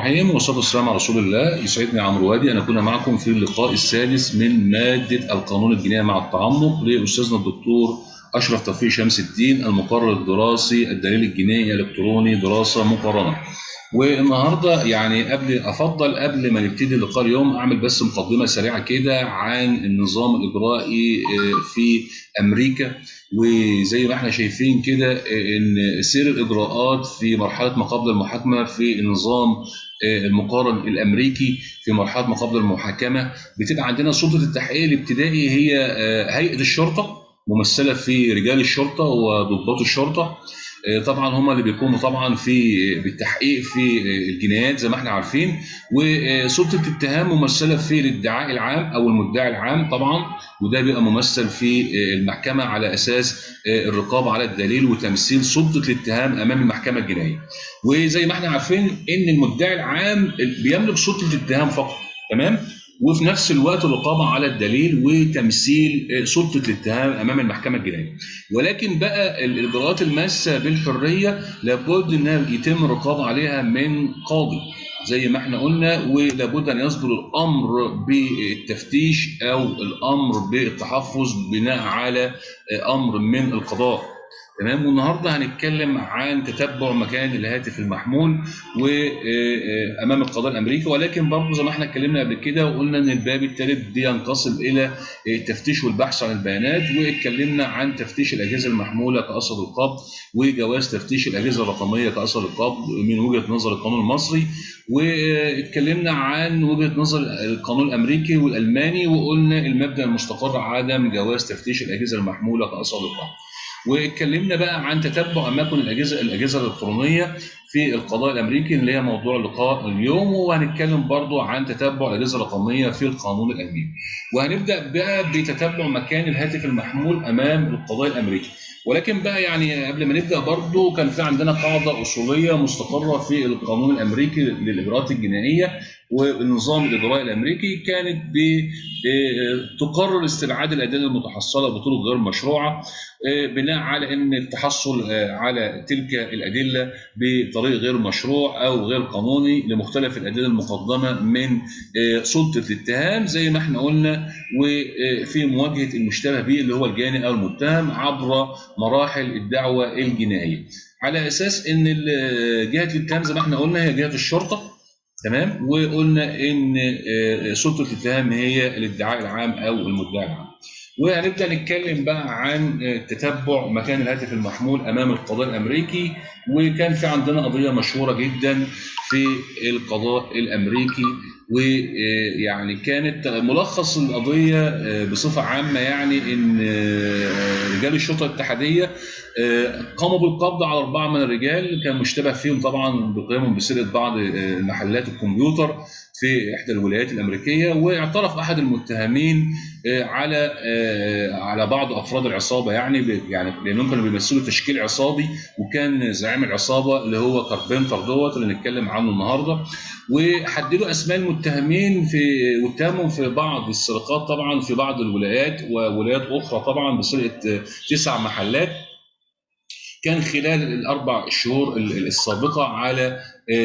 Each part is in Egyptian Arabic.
الرحيم والصلاة والسلام على رسول الله يسعدني عمرو وادي أن أكون معكم في اللقاء السادس من مادة القانون الجنائي مع التعمق لأستاذنا الدكتور أشرف توفيق شمس الدين المقرر الدراسي الدليل الجنائي الإلكتروني دراسة مقارنة والنهارده يعني قبل افضل قبل ما نبتدي اللقاء اليوم اعمل بس مقدمه سريعه كده عن النظام الاجرائي في امريكا وزي ما احنا شايفين كده ان سير الاجراءات في مرحله ما قبل المحاكمه في النظام المقارن الامريكي في مرحله ما قبل المحاكمه بتبقى عندنا سلطه التحقيق الابتدائي هي هيئه الشرطه ممثله في رجال الشرطه وضباط الشرطه طبعا هم اللي بيقوموا طبعا في بالتحقيق في الجنايات زي ما احنا عارفين وسلطه الاتهام ممثله في الادعاء العام او المدعي العام طبعا وده بيبقى ممثل في المحكمه على اساس الرقابه على الدليل وتمثيل سلطه الاتهام امام المحكمه الجنائيه وزي ما احنا عارفين ان المدعي العام بيملك سلطه الاتهام فقط تمام وفي نفس الوقت الرقابه على الدليل وتمثيل سلطه الاتهام امام المحكمه الجنائيه. ولكن بقى الاجراءات الماسه بالحريه لابد انها يتم الرقابه عليها من قاضي زي ما احنا قلنا ولابد ان يصدر الامر بالتفتيش او الامر بالتحفظ بناء على امر من القضاء. تمام والنهارده هنتكلم عن تتبع مكان الهاتف المحمول وامام القضاء الامريكي ولكن برضه زي ما احنا اتكلمنا قبل كده وقلنا ان الباب الثالث بينقسم الى التفتيش والبحث عن البيانات واتكلمنا عن تفتيش الاجهزه المحموله كاثر القبض وجواز تفتيش الاجهزه الرقميه كاثر القبض من وجهه نظر القانون المصري واتكلمنا عن وجهه نظر القانون الامريكي والالماني وقلنا المبدا المستقر عدم جواز تفتيش الاجهزه المحموله كاثر القبض. واتكلمنا بقى عن تتبع اماكن الاجهزه الاجهزه الالكترونيه في القضاء الامريكي اللي هي موضوع اللقاء اليوم وهنتكلم برضو عن تتبع الاجهزه الرقميه في القانون الالماني. وهنبدا بقى بتتبع مكان الهاتف المحمول امام القضاء الامريكي. ولكن بقى يعني قبل ما نبدا برضو كان في عندنا قاعده اصوليه مستقره في القانون الامريكي للاجراءات الجنائيه والنظام الاجرائي الامريكي كانت بتقرر استبعاد الادله المتحصله بطرق غير مشروعه بناء على ان التحصل على تلك الادله بطريق غير مشروع او غير قانوني لمختلف الادله المقدمه من سلطه الاتهام زي ما احنا قلنا وفي مواجهه المشتبه به اللي هو الجاني او المتهم عبر مراحل الدعوه الجنائيه على اساس ان جهه الاتهام زي ما احنا قلنا هي جهه الشرطه تمام وقلنا ان سلطه الاتهام هي الادعاء العام او المدعي العام وهنبدا نتكلم بقى عن تتبع مكان الهاتف المحمول امام القضاء الامريكي وكان في عندنا قضيه مشهوره جدا في القضاء الامريكي ويعني كانت ملخص القضيه بصفه عامه يعني ان رجال الشرطه الاتحاديه قاموا بالقبض على اربعه من الرجال كان مشتبه فيهم طبعا بقيامهم بسرقه بعض محلات الكمبيوتر في احدى الولايات الامريكيه واعترف احد المتهمين على على بعض افراد العصابه يعني يعني لانهم كانوا بيمثلوا تشكيل عصابي وكان زعيم العصابه اللي هو كاربنتر دوت اللي نتكلم عنه النهارده وحددوا اسماء المتهمين في واتهموا في بعض السرقات طبعا في بعض الولايات وولايات اخرى طبعا بسرقه تسع محلات كان خلال الاربع شهور السابقه على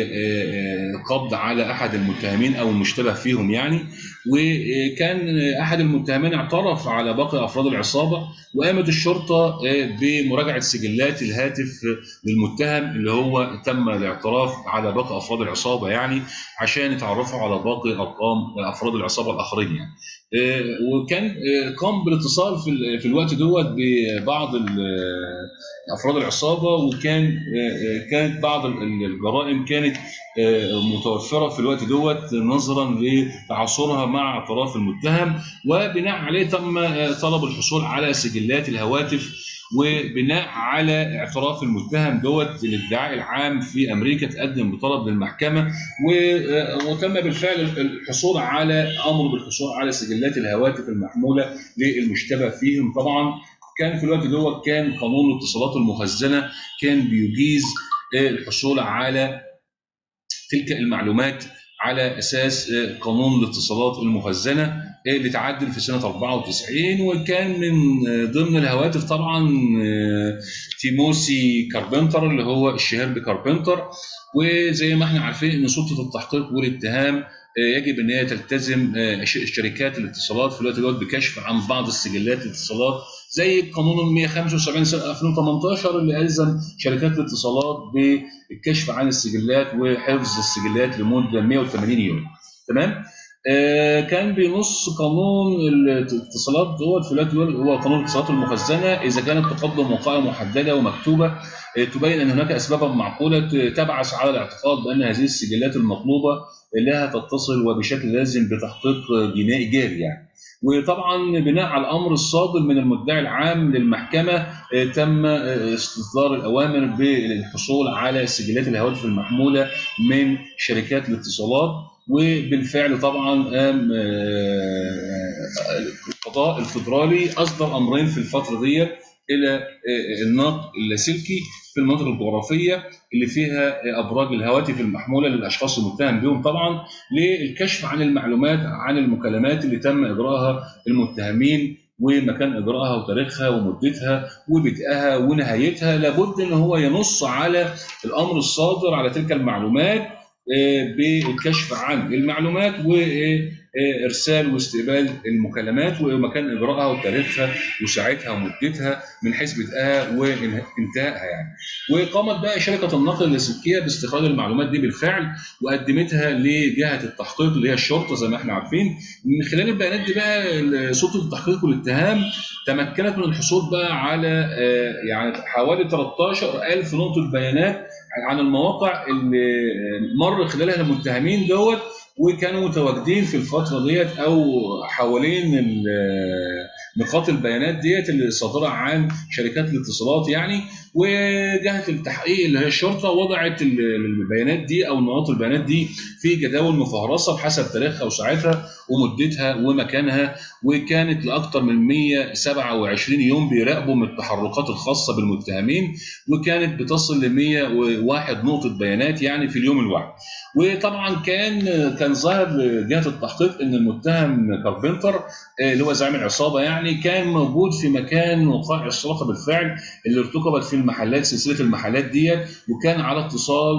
قبض على احد المتهمين او المشتبه فيهم يعني وكان احد المتهمين اعترف على باقي افراد العصابه وقامت الشرطه بمراجعه سجلات الهاتف للمتهم اللي هو تم الاعتراف على باقي افراد العصابه يعني عشان يتعرفوا على باقي ارقام افراد العصابه الاخرين يعني وكان قام بالاتصال في في الوقت دوت ببعض افراد العصابه وكان كانت بعض الجرائم كانت متوفره في الوقت دوت نظرا لتعاصرها مع اعتراف المتهم وبناء عليه تم طلب الحصول على سجلات الهواتف وبناء على اعتراف المتهم دوت الادعاء العام في امريكا تقدم بطلب للمحكمه وتم بالفعل الحصول على امر بالحصول على سجلات الهواتف المحموله للمشتبه فيهم طبعا كان في الوقت دوت كان قانون الاتصالات المخزنه كان بيجيز الحصول على تلك المعلومات على اساس قانون الاتصالات المخزنه اللي تعدل في سنه 94 وكان من ضمن الهواتف طبعا تيموسي كاربنتر اللي هو الشهير بكاربنتر وزي ما احنا عارفين ان سلطه التحقيق والاتهام يجب ان هي تلتزم شركات الاتصالات في الوقت دوت بكشف عن بعض السجلات الاتصالات زي قانون 175 سنه 2018 اللي الزم شركات الاتصالات بالكشف عن السجلات وحفظ السجلات لمده 180 يوم تمام آه كان بينص قانون الاتصالات دوت في الوقت هو قانون الاتصالات المخزنه اذا كانت تقدم وقائع محدده ومكتوبه آه تبين ان هناك اسبابا معقوله تبعث على الاعتقاد بان هذه السجلات المطلوبه لها تتصل وبشكل لازم بتحقيق جنائي جاري يعني. وطبعا بناء على الامر الصادر من المدعي العام للمحكمه تم استصدار الاوامر بالحصول على سجلات الهواتف المحموله من شركات الاتصالات وبالفعل طبعا قام القضاء الفدرالي اصدر امرين في الفتره ديت الى النقل اللاسلكي في المناطق الجغرافيه اللي فيها ابراج الهواتف المحموله للاشخاص المتهم بهم طبعا للكشف عن المعلومات عن المكالمات اللي تم اجراءها المتهمين ومكان اجراءها وتاريخها ومدتها وبدءها ونهايتها لابد ان هو ينص على الامر الصادر على تلك المعلومات بالكشف عن المعلومات وارسال واستقبال المكالمات ومكان اجراءها وتاريخها وساعتها ومدتها من حيث بدءها وانتهائها يعني. وقامت بقى شركه النقل اللاسلكيه باستخراج المعلومات دي بالفعل وقدمتها لجهه التحقيق اللي هي الشرطه زي ما احنا عارفين من خلال البيانات دي بقى سلطه التحقيق والاتهام تمكنت من الحصول بقى على يعني حوالي 13000 نقطه بيانات عن المواقع اللي مر خلالها المتهمين دوت وكانوا متواجدين في الفتره ديت او حوالين نقاط البيانات ديت اللي صادره عن شركات الاتصالات يعني وجهه التحقيق اللي هي الشرطه وضعت البيانات دي او نقاط البيانات دي في جداول مفهرسه بحسب تاريخها وساعتها ومدتها ومكانها وكانت لاكثر من 127 يوم بيراقبوا من التحركات الخاصه بالمتهمين وكانت بتصل ل 101 نقطه بيانات يعني في اليوم الواحد وطبعا كان كان ظاهر لجهه التحقيق ان المتهم كاربنتر اللي هو زعيم العصابه يعني كان موجود في مكان وقائع السرقه بالفعل اللي ارتكبت في المحلات سلسله المحلات ديت وكان على اتصال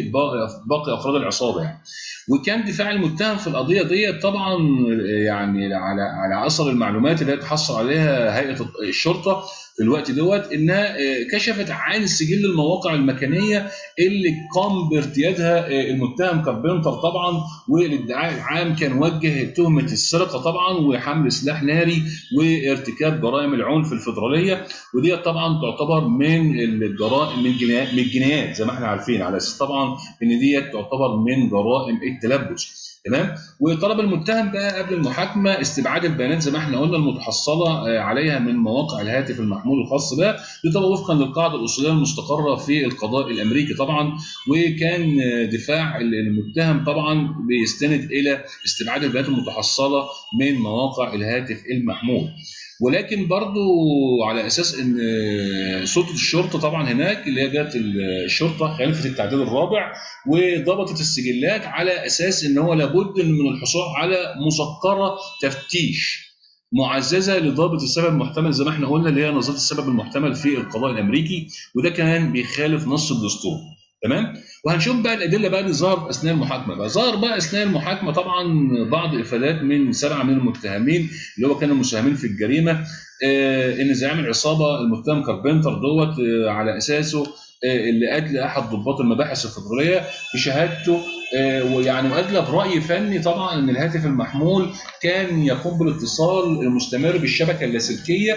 بباقي افراد العصابه يعني. وكان دفاع المتهم في القضيه ديت طبعا يعني على على اثر المعلومات اللي تحصل عليها هيئه الشرطه في الوقت دوت انها كشفت عن سجل المواقع المكانيه اللي قام بارتيادها المتهم كاربنتر طبعا والادعاء العام كان وجه تهمه السرقه طبعا وحمل سلاح ناري وارتكاب جرائم العنف في الفدراليه ودي طبعا تعتبر من الجرائم من الجنايات من الجنايات زي ما احنا عارفين على اساس طبعا ان دي تعتبر من جرائم التلبس تمام وطلب المتهم بقى قبل المحاكمه استبعاد البيانات زي ما احنا قلنا المتحصله عليها من مواقع الهاتف المحمول الخاص بها دي طبعا وفقا للقاعده الاصوليه المستقره في القضاء الامريكي طبعا وكان دفاع المتهم طبعا بيستند الى استبعاد البيانات المتحصله من مواقع الهاتف المحمول ولكن برضو على اساس ان سلطه الشرطه طبعا هناك اللي هي جهه الشرطه خلفت التعديل الرابع وضبطت السجلات على اساس ان هو لابد من الحصول على مسكره تفتيش معززه لضابط السبب المحتمل زي ما احنا قلنا اللي هي نظريه السبب المحتمل في القضاء الامريكي وده كمان بيخالف نص الدستور تمام وهنشوف بقى الادله بقى اللي ظهرت اثناء المحاكمه بقى ظهر بقى اثناء المحاكمه طبعا بعض افادات من سبعه من المتهمين اللي هو كانوا مساهمين في الجريمه آه ان زعيم العصابه المتهم كاربنتر دوت آه على اساسه آه اللي ادلى احد ضباط المباحث الفدراليه بشهادته ويعني وادلى براي فني طبعا ان الهاتف المحمول كان يقوم بالاتصال المستمر بالشبكه اللاسلكيه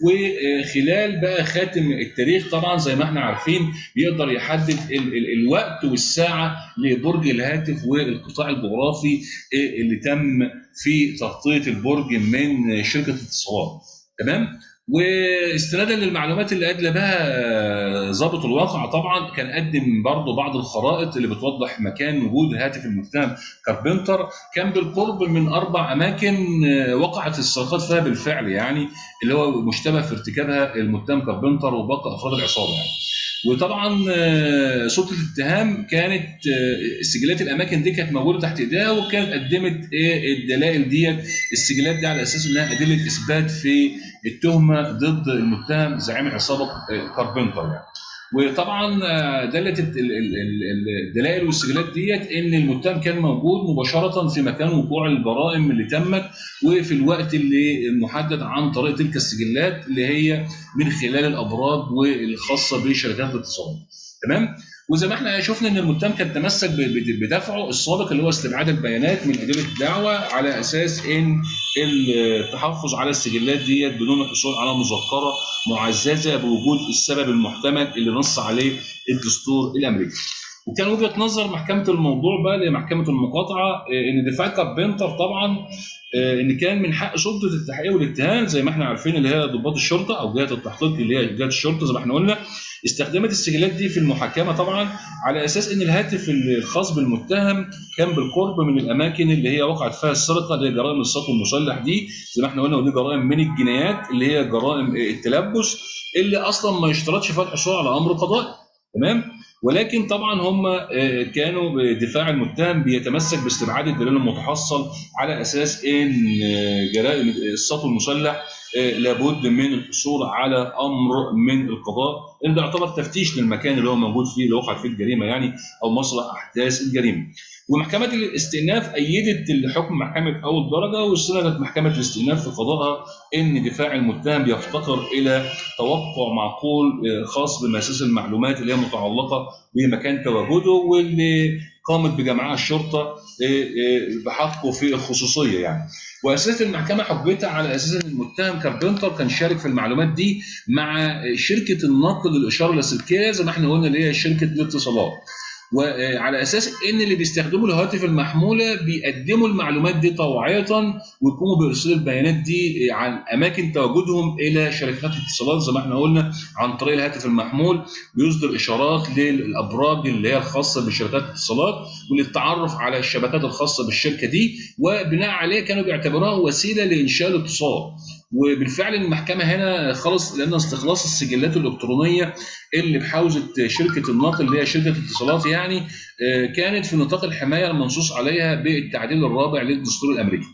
وخلال بقى خاتم التاريخ طبعا زي ما احنا عارفين بيقدر يحدد ال ال الوقت والساعه لبرج الهاتف والقطاع الجغرافي اللي تم في تغطيه البرج من شركه الاتصالات تمام واستنادا للمعلومات اللي ادلى بها ظابط الواقع طبعا كان قدم برضه بعض الخرائط اللي بتوضح مكان وجود هاتف المتهم كاربنتر كان بالقرب من اربع اماكن وقعت السرقات فيها بالفعل يعني اللي هو مشتبه في ارتكابها المتهم كاربنتر وباقي افراد العصابه يعني وطبعا آه، سلطه الاتهام كانت آه، سجلات الاماكن دي كانت موجوده تحت ايديها وكانت قدمت ايه الدلائل ديت السجلات دي على اساس انها ادله اثبات في التهمه ضد المتهم زعيم العصابه آه، كاربنتر يعني. وطبعا آه، دلت ال- ال- ال- ال- الدلائل والسجلات ديت ان المتهم كان موجود مباشره في مكان وقوع الجرائم اللي تمت وفي الوقت اللي محدد عن طريق تلك السجلات اللي هي من خلال الابراج والخاصه بشركات الاتصال تمام وزي ما احنا شفنا ان المتهم كان تمسك ب- ب- بدفعه السابق اللي هو استبعاد البيانات من ادله الدعوه على اساس ان التحفظ على السجلات ديت بدون الحصول على مذكره معززه بوجود السبب المحتمل اللي نص عليه الدستور الامريكي. وكان وجهه نظر محكمه الموضوع بقى لمحكمه المقاطعه آه، ان دفاع كاربنتر طبعا آه، ان كان من حق سلطه التحقيق والاتهام زي ما احنا عارفين اللي هي ضباط الشرطه او جهه التحقيق اللي هي جهه الشرطه زي ما احنا قلنا استخدمت السجلات دي في المحاكمه طبعا على اساس ان الهاتف الخاص بالمتهم كان بالقرب من الاماكن اللي هي وقعت فيها السرقه اللي هي جرائم السطو المسلح دي زي ما احنا قلنا ودي جرائم من الجنايات اللي هي جرائم التلبس اللي اصلا ما يشترطش فيها الحصول على امر قضائي تمام ولكن طبعا هم آه، كانوا بدفاع المتهم بيتمسك باستبعاد الدليل المتحصل على اساس ان آه، جرائم السطو المسلح آه، لابد من الحصول على امر من القضاء اللي ده يعتبر تفتيش للمكان اللي هو موجود فيه اللي وقعت فيه الجريمه يعني او مسرح احداث الجريمه. ومحكمه الاستئناف ايدت الحكم محكمه اول درجه واستندت محكمه الاستئناف في قضائها ان دفاع المتهم بيفتقر الى توقع معقول آه، خاص بمؤسسه المعلومات اللي هي متعلقه بمكان تواجده واللي قامت بجمعها الشرطه آه، آه، بحقه في الخصوصيه يعني. واسست المحكمه حجتها على اساس ان المتهم كاربنتر كان شارك في المعلومات دي مع شركه النقل للاشاره اللاسلكيه زي ما احنا قلنا اللي هي شركه الاتصالات. وعلى اساس ان اللي بيستخدموا الهواتف المحموله بيقدموا المعلومات دي طوعيه ويقوموا بارسال البيانات دي عن اماكن تواجدهم الى شركات الاتصالات زي ما احنا قلنا عن طريق الهاتف المحمول بيصدر اشارات للابراج اللي هي الخاصه بشركات الاتصالات وللتعرف على الشبكات الخاصه بالشركه دي وبناء عليه كانوا بيعتبروها وسيله لانشاء الاتصال وبالفعل المحكمه هنا خلص لان استخلاص السجلات الالكترونيه اللي بحوزه شركه النقل اللي هي شركه الاتصالات يعني آه، كانت في نطاق الحمايه المنصوص عليها بالتعديل الرابع للدستور الامريكي.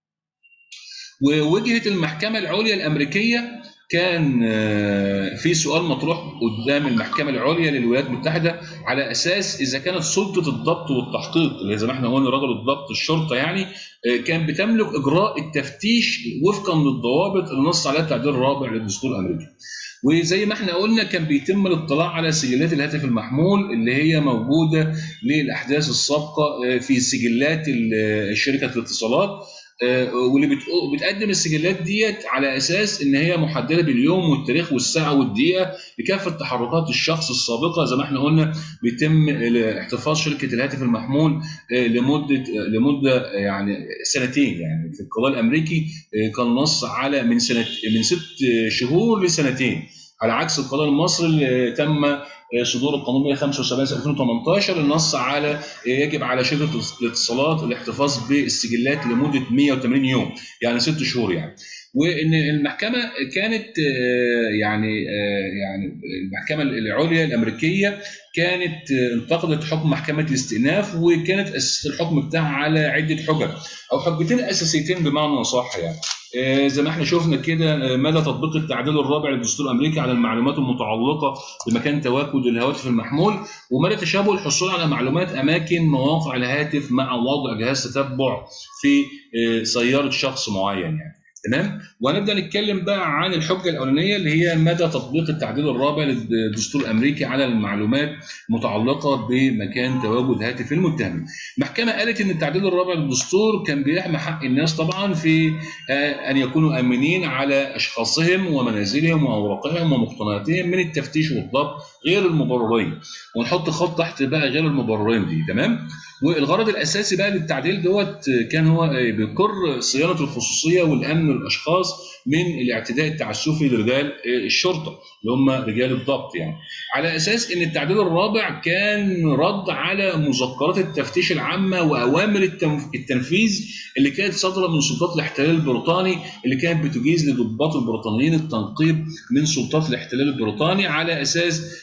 ووجهه المحكمه العليا الامريكيه كان آه، في سؤال مطروح قدام المحكمه العليا للولايات المتحده على اساس اذا كانت سلطه الضبط والتحقيق اللي زي ما احنا قلنا رجل الضبط الشرطه يعني آه، كان بتملك اجراء التفتيش وفقا للضوابط اللي نص عليها التعديل الرابع للدستور الامريكي. وزي ما احنا قلنا كان بيتم الاطلاع على سجلات الهاتف المحمول اللي هي موجوده للاحداث السابقه آه، في سجلات ال- شركه الاتصالات آه، واللي بتقو- بتقدم السجلات ديت على اساس ان هي محدده باليوم والتاريخ والساعه والدقيقه لكافه تحركات الشخص السابقه زي ما احنا قلنا بيتم احتفاظ شركه الهاتف المحمول آه، لمده آه، لمده آه، يعني سنتين يعني في القضاء الامريكي آه، كان نص على من سنه من ست شهور لسنتين على عكس القضاء المصري اللي تم آه، صدور القانون 175 سنه 2018 النص على آه، يجب على شركه الاتصالات الاحتفاظ بالسجلات لمده 180 يوم يعني ست شهور يعني وان المحكمه كانت آه، يعني آه، يعني المحكمه العليا الامريكيه كانت آه، انتقدت حكم محكمه الاستئناف وكانت اسست الحكم بتاعها على عده حجج او حجتين اساسيتين بمعنى صح يعني آه، زي ما احنا شفنا كده آه، مدى تطبيق التعديل الرابع للدستور الامريكي على المعلومات المتعلقه بمكان تواجد الهواتف المحمول ومدى تشابه الحصول على معلومات اماكن مواقع الهاتف مع وضع جهاز تتبع في آه، سياره شخص معين يعني تمام وهنبدا نتكلم بقى عن الحجه الاولانيه اللي هي مدى تطبيق التعديل الرابع للدستور الامريكي على المعلومات متعلقه بمكان تواجد هاتف المتهم. المحكمه قالت ان التعديل الرابع للدستور كان بيحمي حق الناس طبعا في آه، ان يكونوا امنين على اشخاصهم ومنازلهم واوراقهم ومقتنياتهم من التفتيش والضبط غير المبررين ونحط خط تحت بقى غير المبررين دي تمام والغرض الاساسي بقى للتعديل دوت كان هو بيقر صيانه الخصوصيه والامن للاشخاص من الاعتداء التعسفي لرجال الشرطه اللي هم رجال الضبط يعني على اساس ان التعديل الرابع كان رد على مذكرات التفتيش العامه واوامر التنف- التنفيذ اللي كانت صادره من سلطات الاحتلال البريطاني اللي كانت بتجيز لضباط البريطانيين التنقيب من سلطات الاحتلال البريطاني على اساس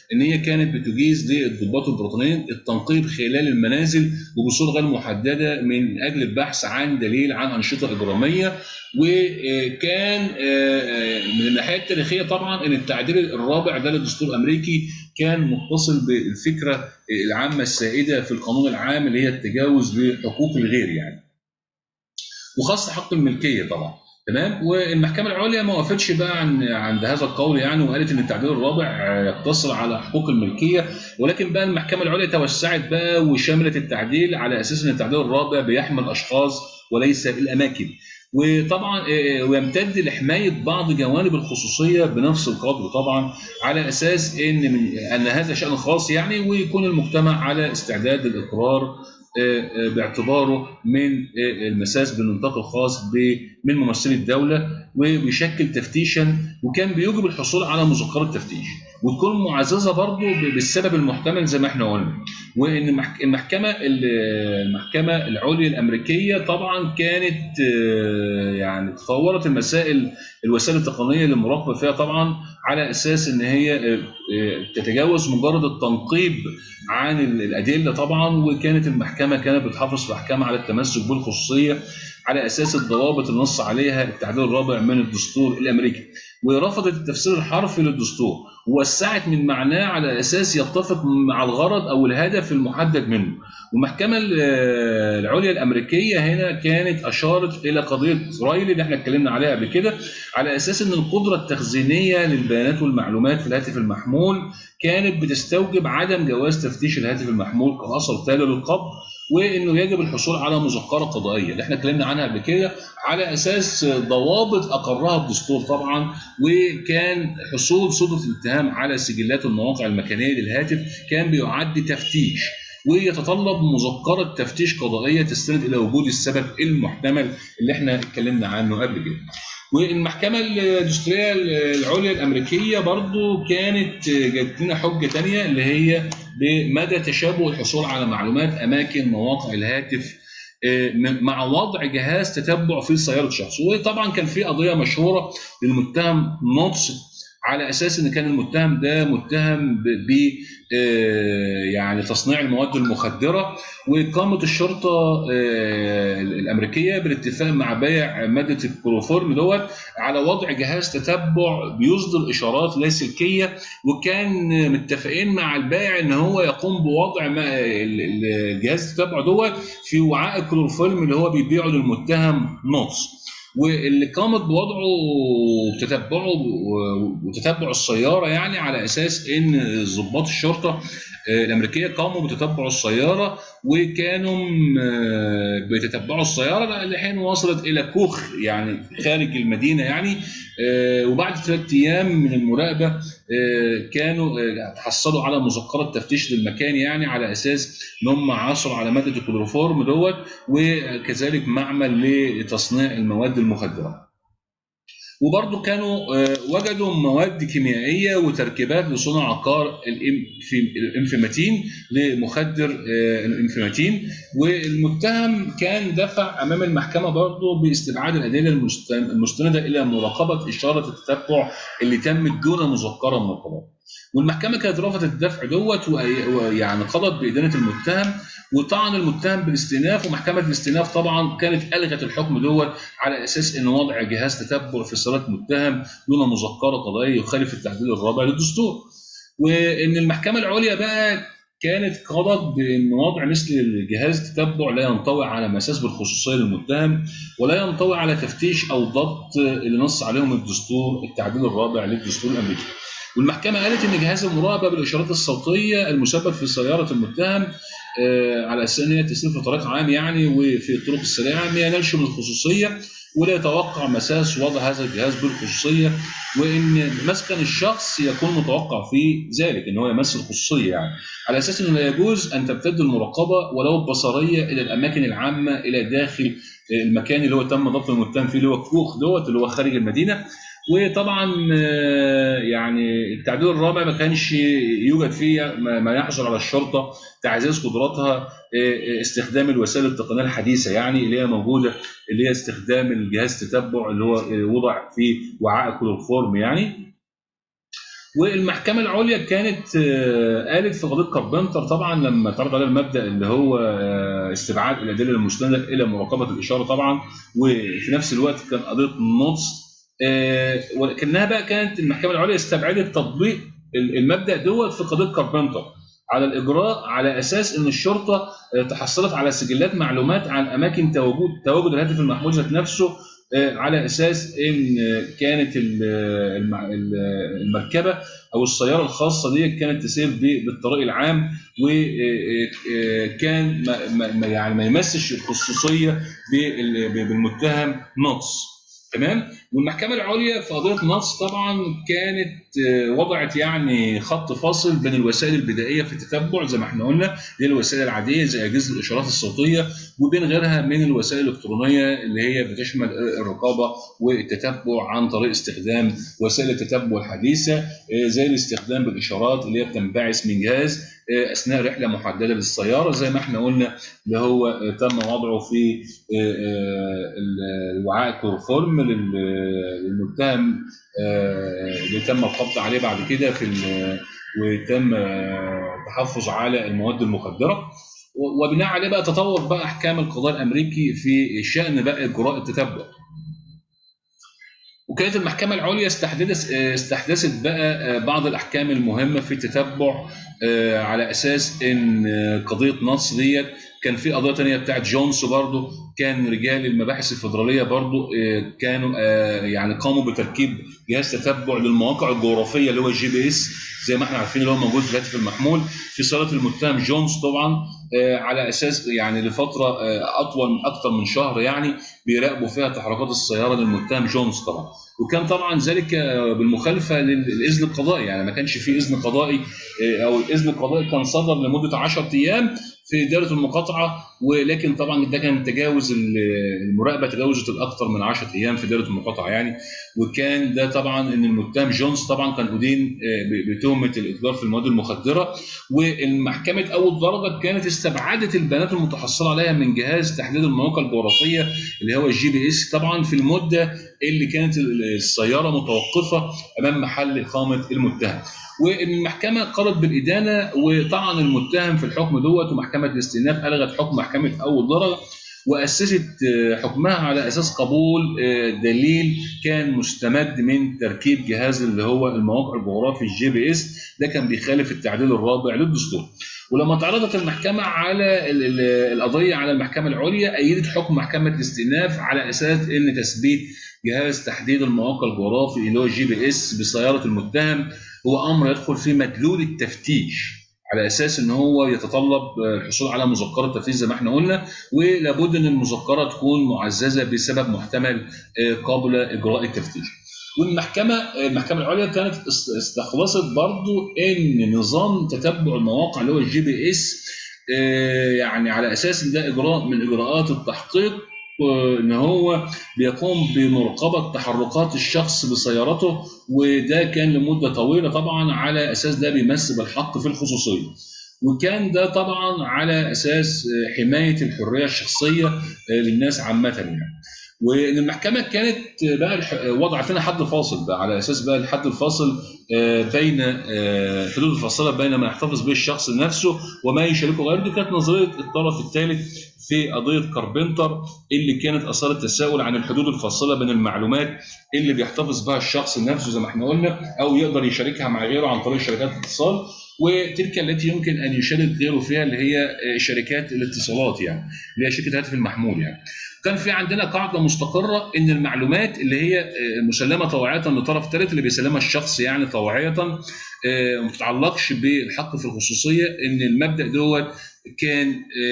ان هي كانت بتجيز للضباط البريطانيين التنقيب خلال المنازل وبصوره غير محدده من اجل البحث عن دليل عن انشطه اجراميه وكان من الناحيه التاريخيه طبعا ان التعديل الرابع ده للدستور الامريكي كان متصل بالفكره العامه السائده في القانون العام اللي هي التجاوز لحقوق الغير يعني. وخاصه حق الملكيه طبعا. تمام والمحكمه العليا ما وافقتش بقى عن عند هذا القول يعني وقالت ان التعديل الرابع يقتصر على حقوق الملكيه ولكن بقى المحكمه العليا توسعت بقى وشملت التعديل على اساس ان التعديل الرابع بيحمل اشخاص وليس الاماكن وطبعا ويمتد لحمايه بعض جوانب الخصوصيه بنفس القدر طبعا على اساس ان من ان هذا شان خاص يعني ويكون المجتمع على استعداد للاقرار باعتباره من المساس بالنطاق الخاص من ممثلي الدوله وبيشكل تفتيشا وكان بيوجب الحصول على مذكرات تفتيش وتكون معززه برضه بالسبب المحتمل زي ما احنا قلنا وان المحكمه المحكمه العليا الامريكيه طبعا كانت يعني تطورت المسائل الوسائل التقنيه للمراقبه فيها طبعا على اساس ان هي تتجاوز مجرد التنقيب عن الادله طبعا وكانت المحكمه كانت بتحافظ في احكامها على التمسك بالخصوصيه على اساس الضوابط اللي نص عليها التعديل الرابع من الدستور الامريكي ورفضت التفسير الحرفي للدستور ووسعت من معناه على اساس يتفق مع الغرض او الهدف المحدد منه والمحكمه العليا الامريكيه هنا كانت اشارت الى قضيه رايلي اللي احنا اتكلمنا عليها قبل كده على اساس ان القدره التخزينيه للبيانات والمعلومات في الهاتف المحمول كانت بتستوجب عدم جواز تفتيش الهاتف المحمول كاثر تالي للقبض وانه يجب الحصول على مذكره قضائيه اللي احنا اتكلمنا عنها قبل كده على اساس ضوابط اقرها الدستور طبعا وكان حصول سلطه الاتهام على سجلات المواقع المكانيه للهاتف كان بيعد تفتيش ويتطلب مذكره تفتيش قضائيه تستند الى وجود السبب المحتمل اللي احنا اتكلمنا عنه قبل كده. والمحكمة الدستورية العليا الأمريكية برضو كانت جت لنا حجة تانية اللي هي بمدى تشابه الحصول على معلومات أماكن مواقع الهاتف مع وضع جهاز تتبع في سيارة شخص وطبعا كان في قضية مشهورة للمتهم نوتس على اساس ان كان المتهم ده متهم ب يعني تصنيع المواد المخدره وقامت الشرطه الامريكيه بالاتفاق مع بائع ماده الكلوفورم دوت على وضع جهاز تتبع بيصدر اشارات لاسلكيه وكان متفقين مع البائع ان هو يقوم بوضع الجهاز التتبع دوت في وعاء الكلوفورم اللي هو بيبيعه للمتهم نوتس واللي قامت بوضعه وتتبعه وتتبع السياره يعني على اساس ان ضباط الشرطه الامريكيه قاموا بتتبع السياره وكانوا بيتتبعوا السياره لحين وصلت الى كوخ يعني خارج المدينه يعني وبعد ثلاث ايام من المراقبه كانوا حصلوا على مذكرات تفتيش للمكان يعني على اساس ان هم عثروا على ماده الكلوروفورم دوت وكذلك معمل لتصنيع المواد المخدره. وبرضه كانوا وجدوا مواد كيميائيه وتركيبات لصنع عقار الانفيماتين لمخدر الانفيماتين والمتهم كان دفع امام المحكمه برضه باستبعاد الادله المستنده الى مراقبه اشاره التتبع اللي تمت دون مذكره من القضاء. والمحكمه كانت رفضت الدفع دوت ويعني قضت بادانه المتهم وطعن المتهم بالاستئناف ومحكمه الاستئناف طبعا كانت الغت الحكم دوت على اساس ان وضع جهاز تتبع في صلاه متهم دون مذكره قضائيه يخالف التعديل الرابع للدستور. وان المحكمه العليا بقى كانت قضت بان وضع مثل جهاز التتبع لا ينطوي على مساس بالخصوصيه للمتهم ولا ينطوي على تفتيش او ضبط اللي نص عليهم الدستور التعديل الرابع للدستور الامريكي. والمحكمه قالت ان جهاز المراقبه بالاشارات الصوتيه المثبت في سياره المتهم آه على اساس ان هي تسير في طريق عام يعني وفي الطرق السريعه ما ينالش من الخصوصيه ولا يتوقع مساس وضع هذا الجهاز بالخصوصيه وان مسكن الشخص يكون متوقع في ذلك ان هو يمس الخصوصيه يعني على اساس انه لا يجوز ان تمتد المراقبه ولو بصريه الى الاماكن العامه الى داخل المكان اللي هو تم ضبط المتهم فيه اللي هو الكوخ دوت اللي هو خارج المدينه وطبعا يعني التعديل الرابع ما كانش يوجد فيه ما يحظر على الشرطه تعزيز قدراتها استخدام الوسائل التقنيه الحديثه يعني اللي هي موجوده اللي هي استخدام الجهاز تتبع اللي هو وضع في وعاء كلوروفورم يعني والمحكمه العليا كانت آه، قالت في قضيه كاربنتر طبعا لما اتعرض عليها المبدا اللي هو آه، استبعاد الادله المستنده الى مراقبه الاشاره طبعا وفي نفس الوقت كان قضيه نص آه، ولكنها بقى كانت المحكمه العليا استبعدت تطبيق المبدا دوت في قضيه كاربنتر على الاجراء على اساس ان الشرطه تحصلت على سجلات معلومات عن اماكن تواجد تواجد الهاتف المحمول ذات نفسه على اساس ان كانت المركبه او السياره الخاصه دي كانت تسير بالطريق العام وكان ما يعني ما يمسش الخصوصيه بالمتهم نقص تمام والمحكمه العليا في قضيه نص طبعا كانت آه، وضعت يعني خط فاصل بين الوسائل البدائيه في التتبع زي ما احنا قلنا اللي هي الوسائل العاديه زي اجهزه الاشارات الصوتيه وبين غيرها من الوسائل الالكترونيه اللي هي بتشمل الرقابه والتتبع عن طريق استخدام وسائل التتبع الحديثه آه، زي الاستخدام بالاشارات اللي هي بتنبعث من جهاز آه، اثناء رحله محدده للسياره زي ما احنا قلنا اللي هو تم وضعه في الوعاء كورفورم للمتهم آه، اللي تم القبض عليه بعد كده في وتم التحفظ آه، على المواد المخدره وبناء عليه بقى تطور بقى احكام القضاء الامريكي في شان بقى اجراء التتبع وكانت المحكمه العليا استحدثت استحدثت بقى بعض الاحكام المهمه في التتبع آه، على اساس ان قضيه نص ديت كان في قضيه ثانيه بتاعت جونز برضه كان رجال المباحث الفدراليه برضه آه، كانوا آه، يعني قاموا بتركيب جهاز تتبع للمواقع الجغرافيه اللي هو الجي بي اس زي ما احنا عارفين اللي هو موجود في الهاتف المحمول في صاله المتهم جونز طبعا على اساس يعني لفتره اطول من اكثر من شهر يعني بيراقبوا فيها تحركات السياره للمتهم جونز طبعا وكان طبعا ذلك بالمخالفه للاذن القضائي يعني ما كانش في اذن قضائي او الاذن القضائي كان صدر لمده 10 ايام في دائره المقاطعه ولكن طبعا ده كان تجاوز المراقبه تجاوزت الاكثر من 10 ايام في دائره المقاطعه يعني وكان ده طبعا ان المتهم جونز طبعا كان ادين آه، بتهمه الاتجار في المواد المخدره والمحكمه اول درجه كانت استبعدت البيانات المتحصله عليها من جهاز تحديد المواقع الجغرافيه اللي هو الجي بي اس طبعا في المده اللي كانت السياره متوقفه امام محل اقامه المتهم والمحكمه قررت بالادانه وطعن المتهم في الحكم دوت ومحكمه الاستئناف الغت حكم محكمه اول درجه واسست حكمها على اساس قبول آه، دليل كان مستمد من تركيب جهاز اللي هو المواقع الجغرافي الجي بي اس ده كان بيخالف التعديل الرابع للدستور ولما تعرضت المحكمه على القضيه على المحكمه العليا ايدت حكم محكمه الاستئناف على اساس ان تثبيت جهاز تحديد المواقع الجغرافي اللي هو الجي بي اس بسياره المتهم هو امر يدخل في مدلول التفتيش على اساس ان هو يتطلب الحصول على مذكره تفتيش زي ما احنا قلنا ولابد ان المذكره تكون معززه بسبب محتمل آه، قبل اجراء التفتيش. والمحكمه المحكمه العليا كانت استخلصت برضو ان نظام تتبع المواقع اللي هو الجي بي اس آه، يعني على اساس ان ده اجراء من اجراءات التحقيق ان هو بيقوم بمراقبه تحركات الشخص بسيارته وده كان لمده طويله طبعا على اساس ده بيمس بالحق في الخصوصيه. وكان ده طبعا على اساس حمايه الحريه الشخصيه للناس عامه يعني. وان المحكمه كانت بقى وضعت لنا حد فاصل بقى على اساس بقى الحد الفاصل آه، بين آه، حدود الفاصله بين ما يحتفظ به الشخص نفسه وما يشاركه غيره دي كانت نظريه الطرف الثالث في قضيه كاربنتر اللي كانت اثارت تساؤل عن الحدود الفاصله بين المعلومات اللي بيحتفظ بها الشخص نفسه زي ما احنا قلنا او يقدر يشاركها مع غيره عن طريق شركات الاتصال وتلك التي يمكن ان يشارك غيره فيها اللي هي آه، شركات الاتصالات يعني اللي هي شركه الهاتف المحمول يعني كان في عندنا قاعده مستقره ان المعلومات اللي هي آه، مسلمه طوعيه لطرف ثالث اللي بيسلمها الشخص يعني طوعيه آه، ما تتعلقش بالحق في الخصوصيه ان المبدا دوت كان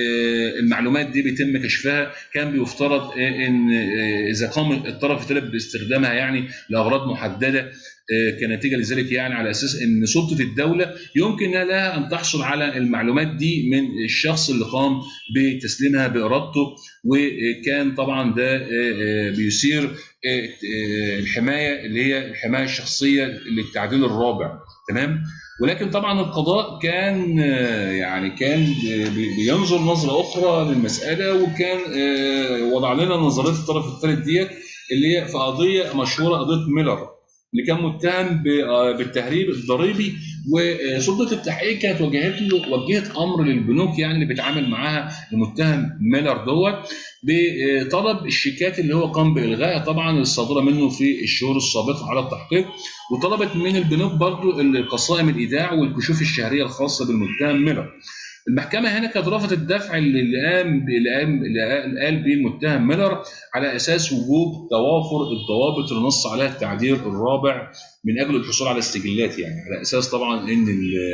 آه، المعلومات دي بيتم كشفها كان بيفترض ان اذا قام الطرف الثالث باستخدامها يعني لاغراض محدده كنتيجه لذلك يعني على اساس ان سلطه الدوله يمكن لها ان تحصل على المعلومات دي من الشخص اللي قام بتسليمها بارادته وكان طبعا ده آه، آه، بيثير آه، الحمايه اللي هي الحمايه الشخصيه للتعديل الرابع تمام ولكن طبعا القضاء كان يعني كان بينظر نظره اخرى للمساله وكان وضع لنا نظريه الطرف الثالث ديت اللي هي في قضيه مشهوره قضيه ميلر اللي كان متهم بالتهريب الضريبي وسلطه التحقيق كانت وجهت له وجهت امر للبنوك يعني اللي بيتعامل معاها المتهم ميلر دوت بطلب الشيكات اللي هو قام بالغائها طبعا الصادره منه في الشهور السابقه على التحقيق وطلبت من البنوك برضو القصائم الايداع والكشوف الشهريه الخاصه بالمتهم ميلر المحكمة هنا كانت رفضت الدفع اللي قام اللي قام اللي قال به المتهم ميلر على أساس وجوب توافر الضوابط اللي نص عليها التعديل الرابع من أجل الحصول على استجلات يعني على أساس طبعا إن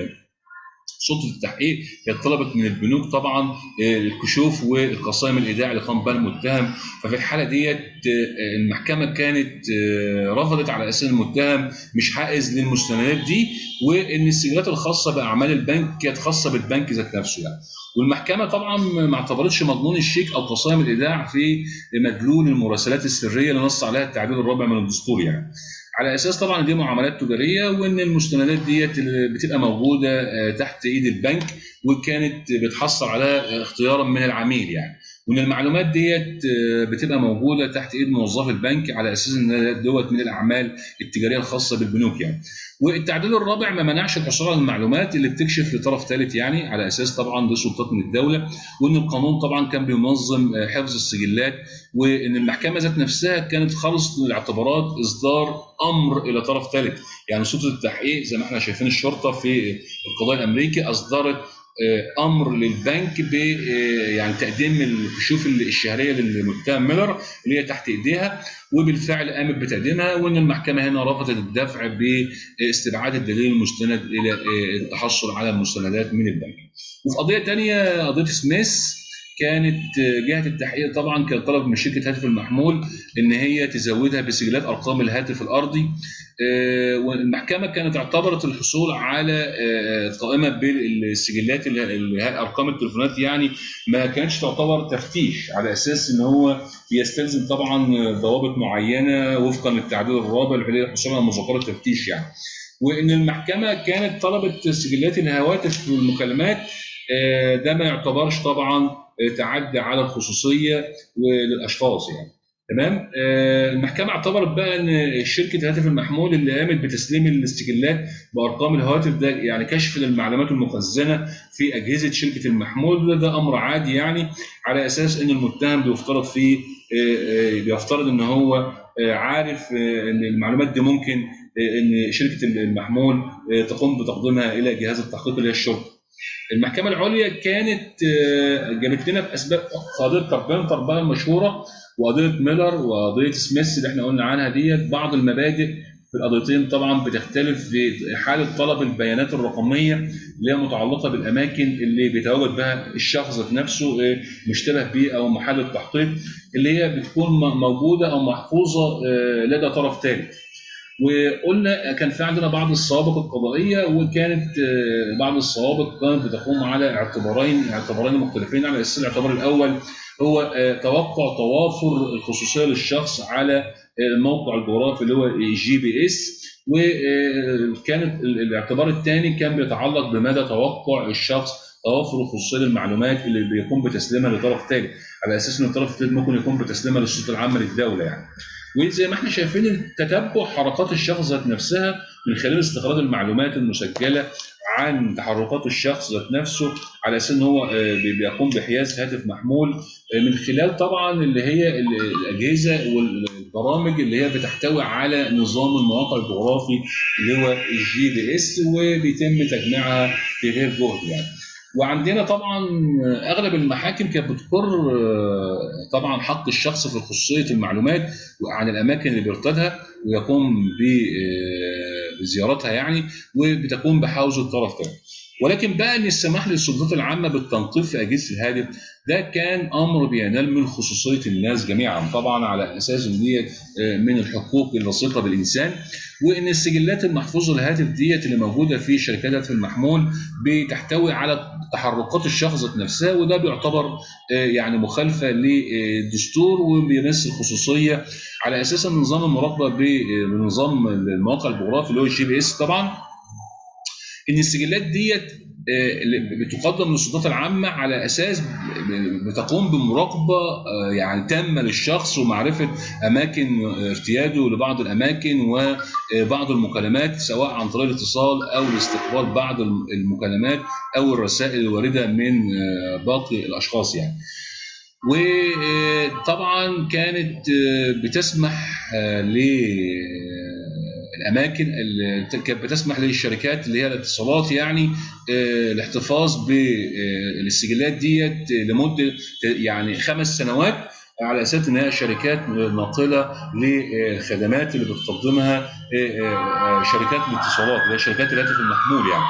سلطه التحقيق كانت طلبت من البنوك طبعا الكشوف والقصائم الايداع اللي قام بها المتهم ففي الحاله ديت المحكمه كانت رفضت على اساس المتهم مش حائز للمستندات دي وان السجلات الخاصه باعمال البنك كانت خاصه بالبنك ذات نفسه يعني والمحكمه طبعا ما اعتبرتش مضمون الشيك او قصائم الايداع في مدلول المراسلات السريه اللي نص عليها التعديل الرابع من الدستور يعني على اساس طبعا دي معاملات تجاريه وان المستندات ديت بتبقى موجوده تحت ايد البنك وكانت بتحصل عليها اختيارا من العميل يعني وان المعلومات ديت بتبقى موجوده تحت ايد موظف البنك على اساس ان دوت من الاعمال التجاريه الخاصه بالبنوك يعني والتعديل الرابع ما منعش الحصول على المعلومات اللي بتكشف لطرف ثالث يعني على اساس طبعا دي سلطات من الدوله وان القانون طبعا كان بينظم حفظ السجلات وان المحكمه ذات نفسها كانت خالص الاعتبارات اصدار امر الى طرف ثالث يعني سلطه التحقيق زي ما احنا شايفين الشرطه في القضاء الامريكي اصدرت امر للبنك ب يعني تقديم الكشوف الشهريه للمتهم ميلر اللي هي تحت ايديها وبالفعل قامت بتقديمها وان المحكمه هنا رفضت الدفع باستبعاد الدليل المستند الى التحصل على المستندات من البنك. وفي قضيه ثانيه قضيه سميث كانت جهه التحقيق طبعا كان طلب من شركه هاتف المحمول ان هي تزودها بسجلات ارقام الهاتف الارضي والمحكمه كانت اعتبرت الحصول على قائمه بالسجلات ارقام التليفونات يعني ما كانتش تعتبر تفتيش على اساس ان هو بيستلزم طبعا ضوابط معينه وفقا للتعديل الرابع اللي الحصول على مذكره تفتيش يعني وان المحكمه كانت طلبت سجلات الهواتف والمكالمات ده ما يعتبرش طبعا تعدي على الخصوصيه وللاشخاص يعني تمام المحكمه اعتبرت بقى ان شركه الهاتف المحمول اللي قامت بتسليم الاستجلات بارقام الهواتف ده يعني كشف للمعلومات المخزنه في اجهزه شركه المحمول ده, ده امر عادي يعني على اساس ان المتهم بيفترض فيه بيفترض ان هو عارف ان المعلومات دي ممكن ان شركه المحمول تقوم بتقديمها الى جهاز التحقيق اللي هي الشرطه المحكمه العليا كانت جابت لنا في اسباب قضيه كاربنتر بقى المشهوره وقضيه ميلر وقضيه سميث اللي احنا قلنا عنها ديت بعض المبادئ في القضيتين طبعا بتختلف في حاله طلب البيانات الرقميه اللي هي متعلقه بالاماكن اللي بيتواجد بها الشخص ذات نفسه مشتبه به او محل التحقيق اللي هي بتكون موجوده او محفوظه لدى طرف ثالث. وقلنا كان في عندنا بعض السوابق القضائيه وكانت بعض السوابق كانت بتقوم على اعتبارين اعتبارين مختلفين على اساس الاعتبار الاول هو توقع توافر الخصوصيه للشخص على الموقع الجغرافي اللي هو جي بي اس وكانت الاعتبار الثاني كان بيتعلق بمدى توقع الشخص توافر الخصوصيه للمعلومات اللي بيقوم بتسليمها لطرف ثالث على اساس ان الطرف الثالث ممكن يقوم بتسليمها للسلطه العامه للدوله يعني. وزي ما احنا شايفين تتبع حركات الشخص ذات نفسها من خلال استخراج المعلومات المسجله عن تحركات الشخص ذات نفسه على اساس ان هو بيقوم بحياز هاتف محمول من خلال طبعا اللي هي الاجهزه والبرامج اللي هي بتحتوي على نظام المواقع الجغرافي اللي هو الجي بي اس وبيتم تجميعها في غير جهد يعني. وعندنا طبعا اغلب المحاكم كانت بتقر طبعا حق الشخص في خصوصيه المعلومات عن الاماكن اللي بيرتادها ويقوم بزيارتها يعني وبتقوم بحوز الطرف ده ولكن بقى ان السماح للسلطات العامه بالتنقيب في اجهزه الهاتف ده كان امر بينال من خصوصيه الناس جميعا طبعا على اساس ان ديت من الحقوق اللصيقه بالانسان وان السجلات المحفوظه للهاتف ديت اللي موجوده في شركات الهاتف المحمول بتحتوي على تحركات الشخص ذات نفسها وده بيعتبر يعني مخالفه للدستور وبيمس الخصوصيه على اساس النظام المراقبه بنظام المواقع الجغرافي اللي هو الجي بي اس طبعا ان السجلات ديت بتقدم للسلطات العامه على اساس بتقوم بمراقبه يعني تامه للشخص ومعرفه اماكن ارتياده لبعض الاماكن وبعض المكالمات سواء عن طريق الاتصال او لاستقبال بعض المكالمات او الرسائل الوارده من باقي الاشخاص يعني. وطبعا كانت بتسمح ل الاماكن اللي كانت بتسمح للشركات اللي هي الاتصالات يعني الاحتفاظ بالسجلات ديت لمده يعني خمس سنوات على اساس انها شركات ناقله للخدمات اللي بتقدمها شركات الاتصالات اللي هي شركات الهاتف المحمول يعني.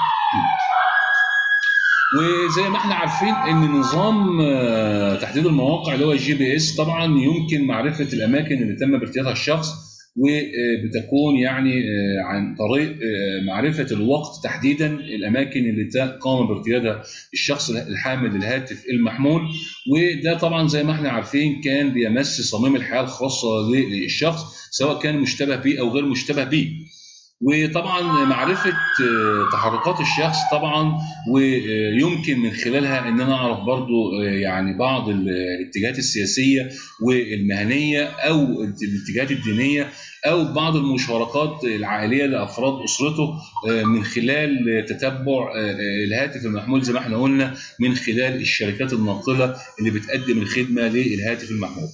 وزي ما احنا عارفين ان نظام تحديد المواقع اللي هو الجي بي اس طبعا يمكن معرفه الاماكن اللي تم بارتيادها الشخص وبتكون يعني عن طريق معرفه الوقت تحديدا الاماكن اللي قام بارتيادها الشخص الحامل للهاتف المحمول وده طبعا زي ما احنا عارفين كان بيمس صميم الحياه الخاصه للشخص سواء كان مشتبه به او غير مشتبه به. وطبعا معرفه تحركات الشخص طبعا ويمكن من خلالها ان انا اعرف برضو يعني بعض الاتجاهات السياسيه والمهنيه او الاتجاهات الدينيه او بعض المشاركات العائليه لافراد اسرته من خلال تتبع الهاتف المحمول زي ما احنا قلنا من خلال الشركات الناقله اللي بتقدم الخدمه للهاتف المحمول.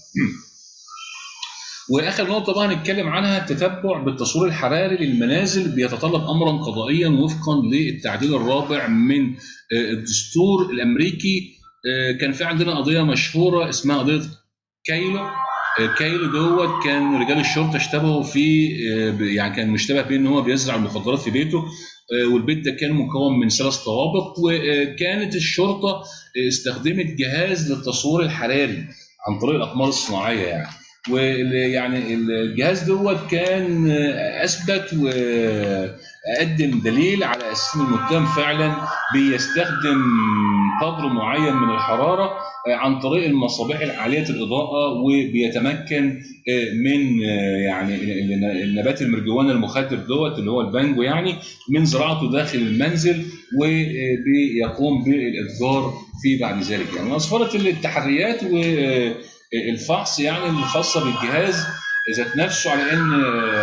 واخر نقطه بقى هنتكلم عنها التتبع بالتصوير الحراري للمنازل بيتطلب امرا قضائيا وفقا للتعديل الرابع من الدستور الامريكي كان في عندنا قضيه مشهوره اسمها قضيه كايلو كايلو دوت كان رجال الشرطه اشتبهوا في يعني كان مشتبه بيه ان هو بيزرع المخدرات في بيته والبيت ده كان مكون من ثلاث طوابق وكانت الشرطه استخدمت جهاز للتصوير الحراري عن طريق الاقمار الصناعيه يعني ويعني الجهاز دوت كان اثبت وقدم دليل على اساس ان المتهم فعلا بيستخدم قدر معين من الحراره عن طريق المصابيح العاليه الاضاءه وبيتمكن من يعني النبات المرجوان المخدر دوت اللي هو البانجو يعني من زراعته داخل المنزل وبيقوم بالاتجار فيه بعد ذلك يعني اسفرت التحريات و الفحص يعني الخاصه بالجهاز ذات نفسه على ان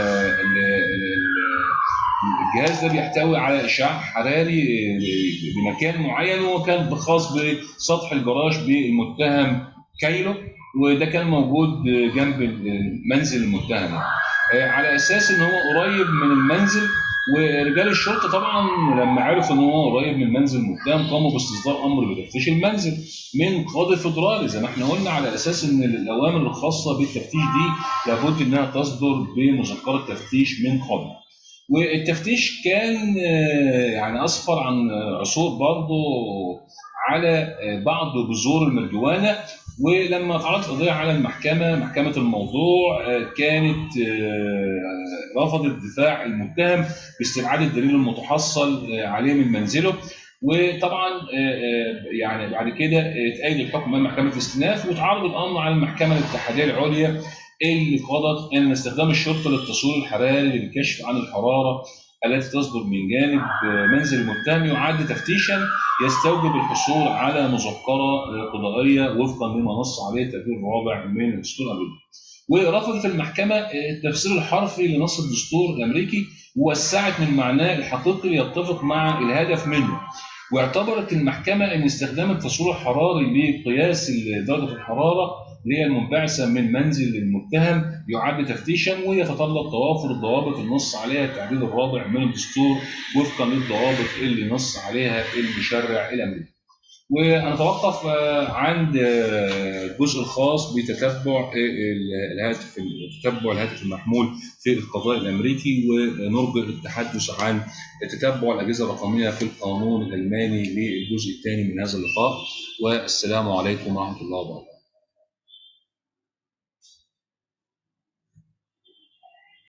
الجهاز ده بيحتوي على اشعاع حراري بمكان معين وكان خاص بسطح الجراج بالمتهم كايلو وده كان موجود جنب منزل المتهم على اساس ان هو قريب من المنزل ورجال الشرطه طبعا لما عرفوا ان هو قريب من منزل المتهم قاموا باستصدار امر بتفتيش المنزل من قاضي فدرالي زي ما احنا قلنا على اساس ان الاوامر الخاصه بالتفتيش دي لابد انها تصدر بمذكره تفتيش من قاضي. والتفتيش كان يعني اسفر عن عثور برضه على بعض بذور المرجوانه ولما اتعرضت القضيه على المحكمه محكمه الموضوع كانت رفضت دفاع المتهم باستبعاد الدليل المتحصل عليه من منزله وطبعا يعني بعد كده اتأيد الحكم امام محكمه الاستئناف وتعرض الامر على المحكمه الاتحاديه العليا اللي قضت ان استخدام الشرطه للتصوير الحراري للكشف عن الحراره التي تصدر من جانب منزل المتهم يعد تفتيشا يستوجب الحصول على مذكره قضائيه وفقا لما نص عليه التدبير الرابع من الدستور الامريكي. ورفضت المحكمه التفسير الحرفي لنص الدستور الامريكي ووسعت من معناه الحقيقي ليتفق مع الهدف منه. واعتبرت المحكمه ان استخدام التصوير الحراري لقياس درجه الحراره اللي هي المنبعثه من منزل المتهم يعد تفتيشا ويتطلب توافر الضوابط النص عليها التعديل الرابع من الدستور وفقا للضوابط اللي نص عليها المشرع الامريكي. ونتوقف عند الجزء الخاص بتتبع الهاتف تتبع الهاتف المحمول في القضاء الامريكي ونرجع التحدث عن تتبع الاجهزه الرقميه في القانون الالماني للجزء الثاني من هذا اللقاء والسلام عليكم ورحمه الله وبركاته.